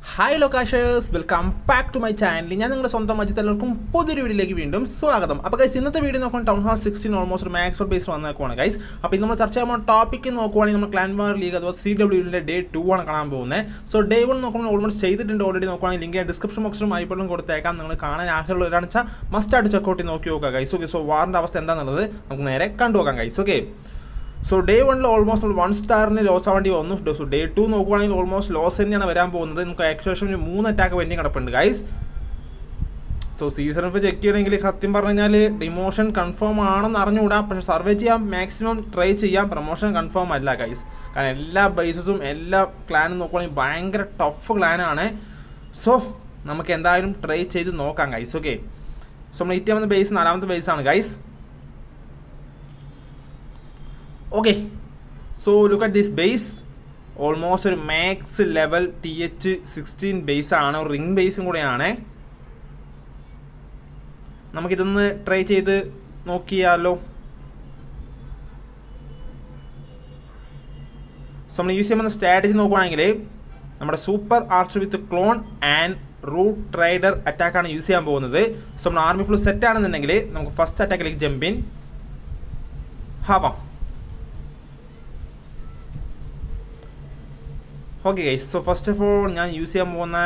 hi ലൊക്കാഷേഴ്സ് welcome back to my channel ഞാൻ നിങ്ങളുടെ സ്വന്തം അജിത്ത് എല്ലാവർക്കും പുതിയൊരു വീഡിയോയിലേക്ക് വീണ്ടും സ്വാഗതം അപ്പോൾ ഗൈസ് ഇന്നത്തെ വീഡിയോ നോക്കുമ്പോൾ town hall sixteen almost max or base വന്നേക്കുവാണ് ഗൈസ് അപ്പോൾ ഇന്ന് നമ്മൾ ചർച്ച ചെയ്യുമ്പോൾ ടോപ്പിക്ക് നോക്കുവാണെങ്കിൽ നമ്മൾ ക്ലാൻ വാർ ലീഗ് അഥവാ സി ഡബ്ല്യുവിൻ്റെ ഡേ ടു ആണ് കാണാൻ പോകുന്നത് സോ ഡേ വൺ നോക്കുമ്പോൾ ഓൾമോസ്റ്റ് ചെയ്തിട്ടുണ്ട് ഓൾറെഡി നോക്കുവാണെങ്കിൽ ലിങ്ക് ഡിസ്ക്രിപ്ഷൻ ബോക്സിലും ഐപ്പോഴും കൊടുത്തേക്കാം നിങ്ങൾ കാണാൻ ആഗ്രഹമുള്ളവരാണെന്ന് വെച്ചാൽ മസ്റ്റ് ആയിട്ട് ചെക്കൗട്ട് ചെയ്ത് നോക്കി നോക്കുക ഗൈസ് ഓക്കെ സോ വാറിൻ്റെ അവസ്ഥ എന്താണെന്നുള്ളത് നമുക്ക് നേരെ കണ്ടു നോക്കാം ഗൈസ് ഓക്കെ സോ ഡേ വണ്ണിൽ ഓൾമോസ്റ്റ് വൺ സ്റ്റാറിന് ലോസ് ആവേണ്ടി വന്നു സോ ഡേ ടു നോക്കുവാണെങ്കിൽ ഓൾമോസ്റ്റ് ലോസ് തന്നെയാണ് വരാൻ പോകുന്നത് നമുക്ക് ഏകദേശം ഒരു മൂന്ന് അറ്റാക്ക് പെൻഡിങ് കിടപ്പുണ്ട് ഗൈസ് സോ സീസൺ ഇപ്പോൾ ചെക്ക് ചെയ്യണമെങ്കിൽ സത്യം പറഞ്ഞു കഴിഞ്ഞാൽ ഡിമോഷൻ കൺഫേം ആണെന്ന് അറിഞ്ഞുകൂടാ പക്ഷേ സർവേ ചെയ്യാം മാക്സിമം ട്രൈ ചെയ്യാം പ്രൊമോഷൻ കൺഫേം അല്ല ഗൈസ് കാരണം എല്ലാ ബേസസും എല്ലാ ക്ലാനും നോക്കുവാണെങ്കിൽ ഭയങ്കര ടഫ് ക്ലാനാണ് സോ നമുക്ക് എന്തായാലും ട്രൈ ചെയ്ത് നോക്കാം ഗൈസ് ഓക്കെ സോ നമ്മൾ ഏറ്റവും ബേസ് നാലാമത്തെ ബേസാണ് guys okay so look at this base almost ഒരു max level T H sixteen base ആണ് റിംഗ് ബേസും കൂടെയാണ് നമുക്കിതൊന്ന് ട്രൈ ചെയ്ത് നോക്കിയാലോ സോ നമ്മൾ യൂസ് ചെയ്യുന്ന സ്ട്രാറ്റജി നോക്കുവാണെങ്കിൽ നമ്മുടെ super arch with clone and root rider അറ്റാക്കാണ് യൂസ് ചെയ്യാൻ പോകുന്നത് സോ നമ്മൾ ആർമി ഫുൾ സെറ്റ് ആണെന്നുണ്ടെങ്കിൽ നമുക്ക് ഫസ്റ്റ് അറ്റാക്കിലേക്ക് ജമ്പ് ഇൻ ഹാവാം okay guys so first of all ഞാൻ യൂസ് ചെയ്യാൻ പോകുന്ന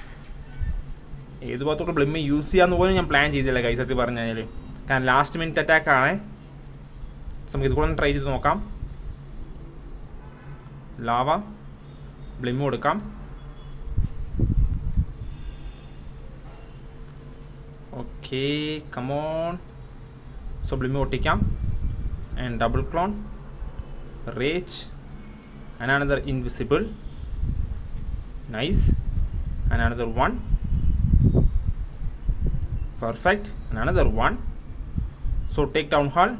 ഏത് ഭാഗത്തോട്ട് ബ്ലിമ്മ് യൂസ് ചെയ്യാന്ന് പോലും ഞാൻ പ്ലാൻ ചെയ്തില്ല ഗൈസ് സത്യം പറഞ്ഞു കഴിഞ്ഞാൽ കാരണം ലാസ്റ്റ് മിനിറ്റ് അറ്റാക്ക് ആണ് സോ നമുക്ക് ഇതുകൂടെ ട്രൈ ചെയ്ത് നോക്കാം ലാവ ബ്ലിമ്മ് കൊടുക്കാം ഓക്കെ കമോൺ സോ ബ്ലിമ്മ് ഒട്ടിക്കാം and double clone rage and another invisible nice and another one perfect and another one so take town hall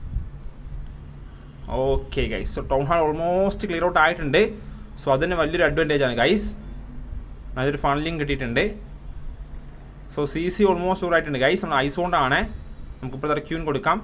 okay guys so town hall almost clear out ആയിട്ടുണ്ട് so അതിന് വലിയൊരു advantage ആണ് guys നല്ലൊരു funding കിട്ടിയിട്ടുണ്ട് so C C almost ആയിട്ടുണ്ട് guys നമ്മൾ ഐസ് കൊണ്ടാണ് നമുക്ക് ഇപ്പോൾ ക്യൂൻ കൊടുക്കാം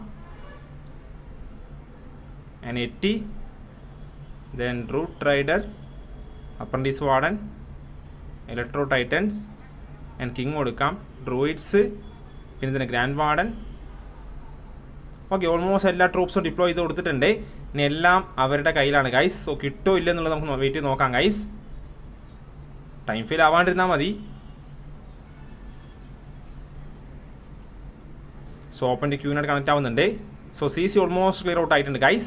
ആൻഡ് എറ്റി then root rider apprentice warden electro titans and king കൊടുക്കാം ഡ്രൂയിഡ്സ് പിന്നെ ഇതിന് ഗ്രാൻഡ് വാർഡൻ ഓക്കെ ഓൾമോസ്റ്റ് എല്ലാ ട്രൂപ്സും ഡിപ്ലോയ് ചെയ്ത് കൊടുത്തിട്ടുണ്ട് ഇനി എല്ലാം അവരുടെ കയ്യിലാണ് ഗൈസ് സോ കിട്ടോ ഇല്ലെന്നുള്ളത് നമുക്ക് വെയിറ്റ് ചെയ്ത് നോക്കാം ഗൈസ് ടൈം ഫെയിൽ ആവാണ്ടിരുന്നാൽ മതി സോ ഓപ്പൻ്റെ ക്യൂനായിട്ട് കണക്ട് ആവുന്നുണ്ട് so C C almost clear out ആയിട്ടുണ്ട് ഗൈസ്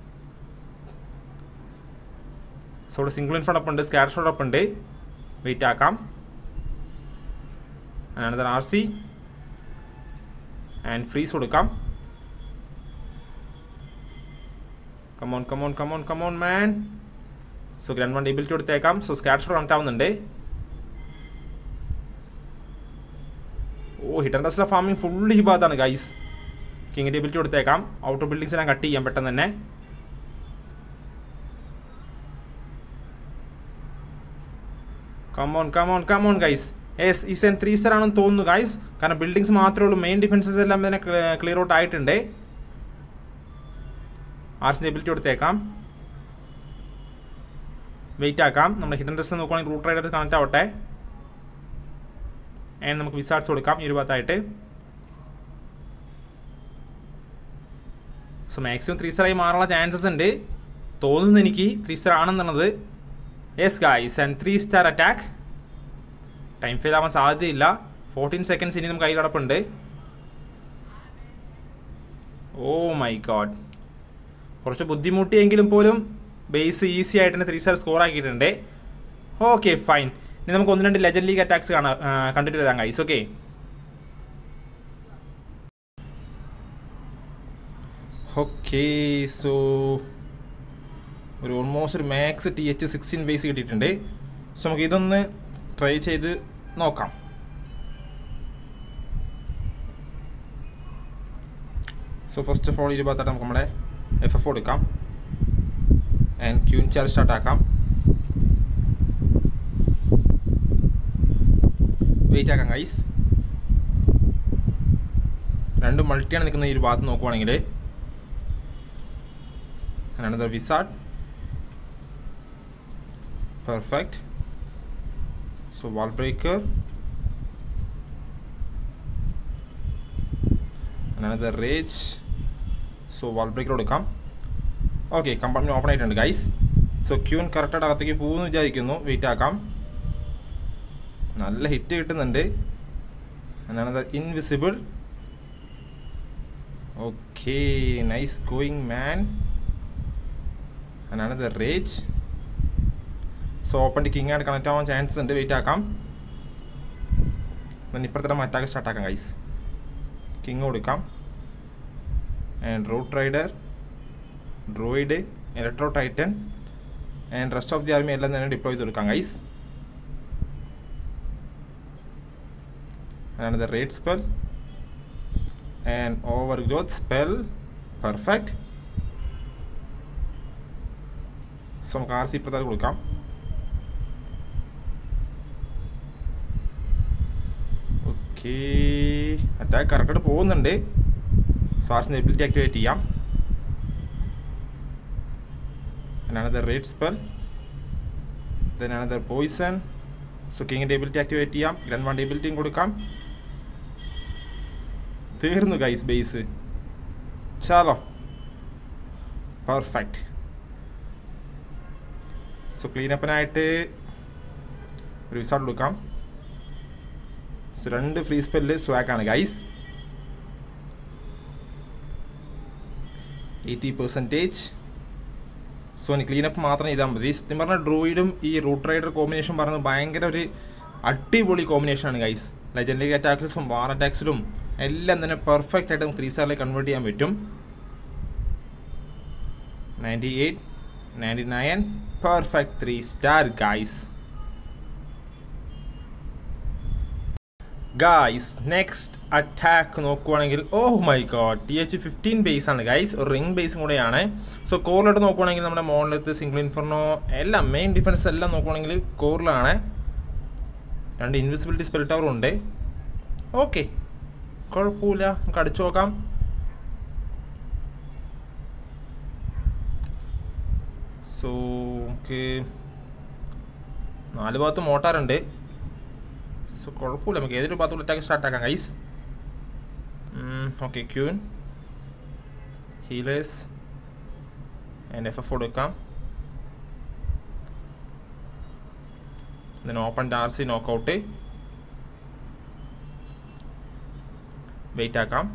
സോ ഇവിടെ സിംഗിൾ ഇൻഫ്രണ്ട് ഉണ്ട് സ്കാർ ഷോട്ട് അപ്പ് ഉണ്ട് വെയിറ്റ് ആക്കാം അനന്തർ ആർ സി ആൻഡ് ഫ്രീസ് കൊടുക്കാം come on come on come on come on man so grand വൺ എബിലിറ്റി കൊടുത്തേക്കാം സോ സ്കാർ ഷോട്ട് കണക്ട് ആവുന്നുണ്ട് ഓ ഹിറ്റൻ ഡസ്റ്റിലെ ഫാമിംഗ് ഫുള്ള് ഈ ഭാഗത്താണ് ഗൈസ് കിങ്ങിൻ്റെ എബിലിറ്റി കൊടുത്തേക്കാം ഔട്ടർ ബിൽഡിങ്സ് എല്ലാം കട്ട് ചെയ്യാം പെട്ടെന്ന് തന്നെ come on come on come on guys yes ഈ സെൻ ത്രീ സ്റ്റാർ ആണെന്ന് തോന്നുന്നു ഗൈസ് കാരണം ബിൽഡിങ്സ് മാത്രമേ ഉള്ളൂ മെയിൻ ഡിഫൻസസ് എല്ലാം തന്നെ ക്ലിയർ ഔട്ട് ആയിട്ടുണ്ട് ആർസിൻ്റെ എബിലിറ്റി കൊടുത്തേക്കാം വെയിറ്റ് ആക്കാം നമ്മുടെ ഹിഡൻ ഡ്രസ് നോക്കുവാണെങ്കിൽ റൂട്ട് റൈഡർ കണക്ട് ആവട്ടെ ആൻഡ് നമുക്ക് വിസാർട്സ് കൊടുക്കാം ഈ ഒരു ഭാഗത്തായിട്ട് സോ മാക്സിമം ത്രീ സ്റ്റാറായി മാറാനുള്ള ചാൻസസ് ഉണ്ട് തോന്നുന്നു എനിക്ക് ത്രീ സ്റ്റാർ ആണെന്നുള്ളത് yes guys and three star attack time fail ആവാൻ സാധ്യതയില്ല ഫോർട്ടീൻ സെക്കൻഡ്സ് ഇനി നമുക്ക് കയ്യിൽ കിടപ്പുണ്ട് ഓ മൈ ഗോഡ് കുറച്ച് ബുദ്ധിമുട്ടിയെങ്കിലും പോലും ബേസ് ഈസി ആയിട്ട് തന്നെ ത്രീ സ്റ്റാർ സ്കോർ ആക്കിയിട്ടുണ്ട് ഓക്കെ ഫൈൻ ഇനി നമുക്ക് ഒന്ന് രണ്ട് ലെജൻഡ് ലീഗ് അറ്റാക്സ് കാണാം കണ്ടിട്ട് വരാം ഗൈസ് ഓക്കെ ഓക്കെ സോ ഒരു ഓൾമോസ്റ്റ് ഒരു max T H sixteen base കിട്ടിയിട്ടുണ്ട് സോ നമുക്ക് ഇതൊന്ന് ട്രൈ ചെയ്ത് നോക്കാം സോ ഫസ്റ്റ് ഓഫ് ഓൾ ഇരുപത്തായിട്ട് നമുക്ക് നമ്മുടെ എഫ് എഫ് കൊടുക്കാം ആൻഡ് ക്യൂൻ ചാർജ് സ്റ്റാർട്ട് ആക്കാം വെയിറ്റ് ആക്കാം ഗൈസ് രണ്ട് മൾട്ടിയാണ് നിൽക്കുന്ന ഈ ഒരു ഭാഗത്ത് നോക്കുവാണെങ്കിൽ another wizard perfect so wall breaker another rage so wall breaker കൊടുക്കാം ഓക്കെ കമ്പാർട്ട്മെൻറ്റ് ഓപ്പൺ ആയിട്ടുണ്ട് ഗൈസ് സോ ക്യൂൻ കറക്റ്റായിട്ട് അകത്തേക്ക് പോകുമെന്ന് വിചാരിക്കുന്നു വെയിറ്റ് ആക്കാം നല്ല ഹിറ്റ് കിട്ടുന്നുണ്ട് another invisible okay nice going man another rage so open king ആയിട്ട് കണക്ട് ആവാൻ ചാൻസ് ഉണ്ട് വെയിറ്റ് ആക്കാം then ഇപ്പുറത്തെ അറ്റാക്ക് സ്റ്റാർട്ട് ആക്കാം ഗൈസ് കിങ് കൊടുക്കാം and root rider droid electro titan and rest of the army എല്ലാം തന്നെ ഡിപ്ലോയ് ചെയ്ത് കൊടുക്കാം ഗൈസ് അതാണ് the rage spell and overgrowth spell perfect so നമുക്ക് ആർ സി പ്രതാരം കൊടുക്കാം ഓക്കെ അറ്റാക്ക് കറക്റ്റായിട്ട് പോകുന്നുണ്ട് സ്വാസിൻ്റെ എബിലിറ്റി ആക്ടിവേറ്റ് ചെയ്യാം another red spell then another poison so കിങ്ങിൻ്റെ എബിലിറ്റി ആക്ടിവേറ്റ് ചെയ്യാം ഗ്രൻ വൺ എബിലിറ്റിയും കൊടുക്കാം തീർന്നു ഗൈസ് ബേസ് ചാലോ പെർഫെക്റ്റ് സോ ക്ലീനപ്പിനായിട്ട് ഒരു വിസാർട്ട് കൊടുക്കാം സോ രണ്ട് ഫ്രീ സ്പെല്ല് സ്വാക്കാണ് ഗൈസ് എയ്റ്റി പെർസെൻറ്റേജ് സോ ഇനി ക്ലീനപ്പ് മാത്രം ചെയ്താൽ മതി സത്യം പറഞ്ഞാൽ ഡ്രോയിഡും ഈ റൂട്ട് റൈഡർ കോമ്പിനേഷൻ പറയുന്നത് ഭയങ്കര ഒരു അടിപൊളി കോമ്പിനേഷനാണ് ഗൈസ് ലെജൻഡറി അറ്റാക്സിലും വാർ അറ്റാക്സിലും എല്ലാം തന്നെ പെർഫെക്റ്റ് ആയിട്ട് നമുക്ക് ത്രീ സ്റ്റാറിലേക്ക് കൺവേർട്ട് ചെയ്യാൻ പറ്റും ninety eight ninety nine perfect three star guys guys next attack നോക്കുവാണെങ്കിൽ oh my god T H fifteen base ആണ് ഗൈസ് ഒരു റിംഗ് ബേസും കൂടെയാണ് സോ കോറിലോട്ട് നോക്കുവാണെങ്കിൽ നമ്മുടെ മോണിലത്ത് സിംഗിൾ ഇൻഫർണോ എല്ലാം മെയിൻ ഡിഫൻസ് എല്ലാം നോക്കുവാണെങ്കിൽ കോറിലാണ് രണ്ട് ഇൻവിസിബിലിറ്റി സ്പെൽ ടവറും ഉണ്ട് ഓക്കെ കുഴപ്പമില്ല നമുക്ക് അടിച്ചു നോക്കാം സോ നമുക്ക് നാല് ഭാഗത്ത് മോട്ടാറുണ്ട് സോ കുഴപ്പമില്ല നമുക്ക് ഏതൊരു ഭാഗത്തുള്ള അറ്റാക്ക് സ്റ്റാർട്ട് ആക്കാം guys okay queen healers and F F കൊടുക്കാം ദെൻ ഓപ്പൺ ഡാർസി നോക്കൗട്ട് വെയിറ്റ് ആക്കാം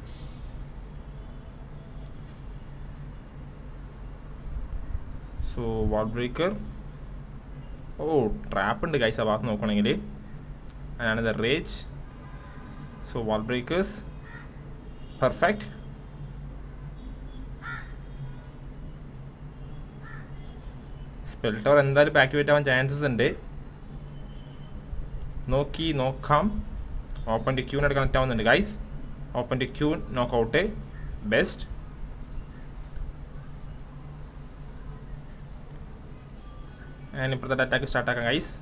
so wall breaker oh trap ഉണ്ട് ഗൈസ് ആ ഭാഗത്ത് നോക്കുകയാണെങ്കിൽ and the rage so wall breakers perfect spell tower എന്തായാലും ആക്ടിവേറ്റ് ആവാൻ ചാൻസസ് ഉണ്ട് നോക്കി നോക്കാം ഓപ്പൺ ടു ക്യൂനായിട്ട് കണക്ട് ആവുന്നുണ്ട് guys open to queen knock out best and ഇപ്പോഴത്തെ അറ്റാക്ക് സ്റ്റാർട്ട് ആക്കാം guys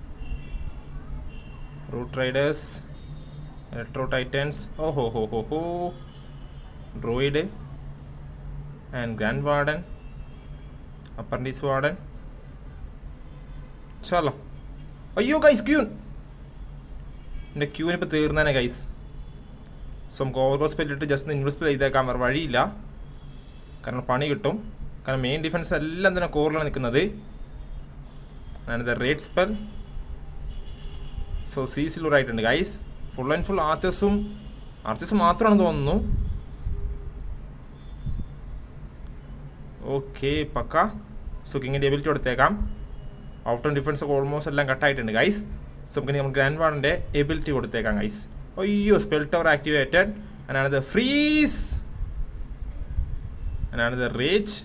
root riders electro titans oh ho ho ho ho droid and grand warden apprentice warden ചലോ അയ്യോ ഗൈസ് ക്യൂൻ എൻ്റെ queen ഇപ്പോൾ തീർന്നേനെ guys so നമുക്ക് over സ്പെല്ലിട്ട് just invest ചെയ്തേക്കാൻ വേറെ വഴിയില്ല കാരണം പണി കിട്ടും കാരണം മെയിൻ ഡിഫൻസ് എല്ലാം തന്നെ കോറിലാണ് നിൽക്കുന്നത് and the rage spell so C സിലൂർ ആയിട്ടുണ്ട് ഗൈസ് ഫുൾ ആൻഡ് ഫുൾ ആർച്ചസും ആർച്ചസ് മാത്രമാണെന്ന് തോന്നുന്നു ഓക്കെ പക്ക സോ കിങ്ങിൻ്റെ എബിലിറ്റി കൊടുത്തേക്കാം ഔട്ട് ഓൺ ഡിഫൻസ് ഒക്കെ ഓൾമോസ്റ്റ് എല്ലാം കട്ടായിട്ടുണ്ട് ഗൈസ് സോ നമുക്ക് നമുക്ക് ഗ്രാൻഡ് വാർഡിൻ്റെ എബിലിറ്റി കൊടുത്തേക്കാം ഗൈസ് അയ്യോ സ്പെൽ ടവർ ആക്ടിവേറ്റഡ് അനാണ് ദ ഫ്രീസ് അനാണ് ദ റേജ്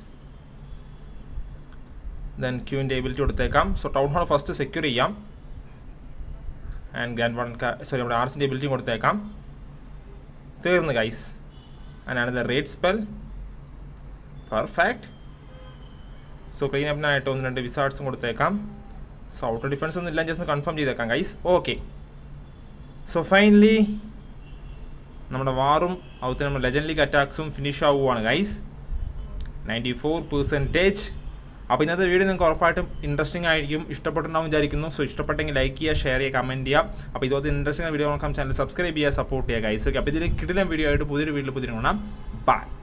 ദെൻ ക്യൂവിൻ്റെ എബിലിറ്റി കൊടുത്തേക്കാം so town hall first secure ചെയ്യാം ആൻഡ് ഗ്രാൻഡ് വൺ സോറി നമ്മുടെ ആർസിൻ്റെ എബിലിറ്റി കൊടുത്തേക്കാം തീർന്ന് ഗൈസ് അനാണ് the rage spell perfect so clean അപ്പിനായിട്ട് ഒന്ന് രണ്ട് വിസാർട്സും കൊടുത്തേക്കാം സോ ഔട്ടർ ഡിഫൻസ് ഒന്നും ഇല്ല ജസ്റ്റ് കൺഫേം ചെയ്തേക്കാം ഗൈസ് ഓക്കെ സോ ഫൈനലി നമ്മുടെ വാറും അതുപോലെ നമ്മുടെ ലെജൻഡ് ലീഗ് അറ്റാക്സും ഫിനിഷ് ആവുകയാണ് ഗൈസ് നയൻറ്റി ഫോർ പെർസെൻറ്റേജ് അപ്പോൾ ഇന്നത്തെ വീഡിയോ നിങ്ങൾക്ക് ഉറപ്പായിട്ടും ഇൻട്രസ്റ്റിംഗ് ആയിരിക്കും ഇഷ്ടപ്പെട്ടുണ്ടാവും വിചാരിക്കുന്നു സോ ഇഷ്ടപ്പെട്ടെങ്കിൽ ലൈക്ക് ചെയ്യുക ഷെയർ ചെയ്യുക കമൻറ്റ് ചെയ്യുക അപ്പോൾ ഇതുപോലത്തെ ഇൻട്രസ്റ്റിംഗ് വീഡിയോ നോക്കാം ചാനൽ സബ്സ്ക്രൈബ് ചെയ്യുക സപ്പോർട്ട് ചെയ്യുക ഗൈസ് ഓക്കെ അപ്പോൾ ഇതിൽ കിടിലം വീഡിയോ ആയിട്ട് പുതിയൊരു വീഡിയോ പുതിയ കാണാം ബൈ